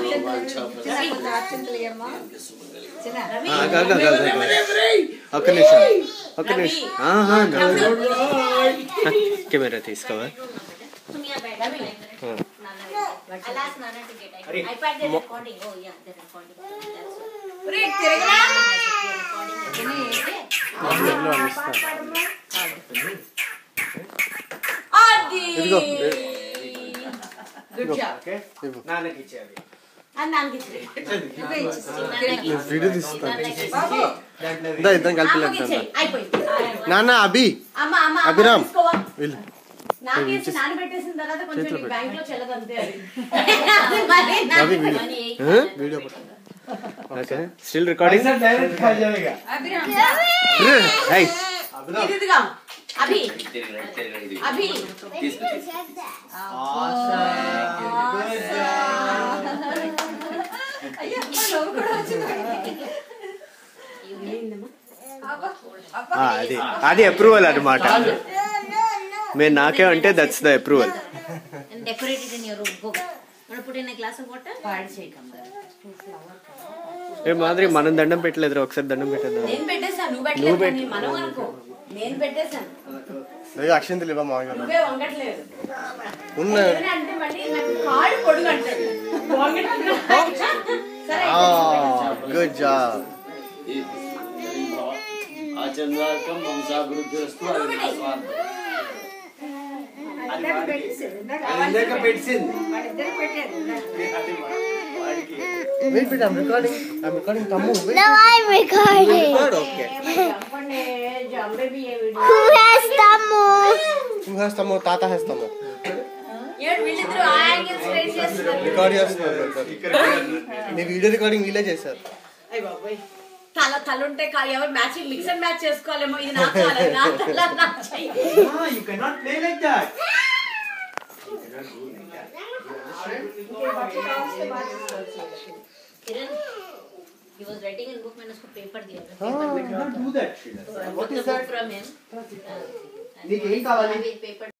చిన్న కొంచెం అర్చంతులు ఇయ్యమ్మా. చిన్న ఆగు, ఆగు, ఆగు, ఆగు, ఆగు. ఒక్క నిమిషం ఒక్క నిమిషం ఆహా, నా- కెమెరా తీసుకోవా तुम यहाँ बैठो मैं हाँ। I'll ask Nana to get iPad. iPad they're recording. Oh yeah, they're recording. That's all. ఒరేయ్, తిరగరా. They're recording. అది ఇదిగో గుడ్ జాబ్ నాన్నకి ఇచ్చేయాలి And Nana gets it. నువ్వే ఇచ్చేసి. నేను వీడియో తీస్తాను బాబు ఇద్దా ఇద్దరం కలిపి అమ్మకి వెళ్తాను ఇచ్చేయి. అయిపోయింది నాన్న అభి అమ్మ అమ్మ అమ్మ అభిరామ్. తీసుకోవా? వెళ్ళు నాకేసి నానబెట్టేసిన తర్వాత కొంచెం చేతిలో నీకు పెట్టు. బ్యాంక్ లో చెల్లదంతే అది మరి నా- అభి వీడియో మనీ ఎయిట్ ఆ? Video okay still recording Abhiram హై ఇది ఇదిగా అభి అభి అయ్యో నవ్వు కూడా వచ్చింది అబ్బా, అబ్బా. అది అది అప్రూవల్ అనమాట మీరు నాకే అంటే that's the approval and decorated in your room. Go. Want to put in a glass of water? పాడు చేయకమ్మా. ఏ మాదిరి మనం దండం పెట్టలేదు ఒకసారి దండం పెట్టేద్దాం నేను పెట్టేశాను నువ్వు నువ్వు పెట్టలేదు పెట్టు. కానీ మనం అనుకో నేను పెట్టేశాను అక్షంతలు ఇవ్వ మామూలు నువ్వే వంగట్లేదు ఉన్న ఏమైనా అంటే మళ్ళీ నాకు కాడు పొడుగు అంటాడు వంగట్లేదు సరే గుడ్ జాబ్ ఆచంద్రాకం వంశాభివృద్ధిస్తూ అది నా స్వార్థం ఇందాక పెట్టేసారు. ఇందాక అది ఇందాక పెట్టింది వాళ్ళిద్దరు పెట్టారు ఇందాక. Wait wait I'm recording I'm recording తమ్ము No, I'm recording. ఓకే చెప్పండి జంబే be a video Who has Tamu? నువ్వు వేస్తాము తాత వేస్తాము ఏడు వీళ్ళిద్దరు ఆ యాంగిల్ స్ట్రైట్ చేస్తున్నారు రికార్డ్ చేస్తున్నారు మీ వీడియో రికార్డింగ్ వీలే చేశారు అయ్య బాబోయ్ తల తల ఉంటే కా- ఎవరు మ్యాచింగ్ మిక్స్ అండ్ మ్యాచ్ చేసుకోవాలేమో ఇది నా తల అది నా తల నా చెయ్యి you cannot play like that Kiran he was writing in book मैंने उसको पेपर दिया था हाँ, पेपर में do that I got the book from him నీకు ఏం కావాలి पेपर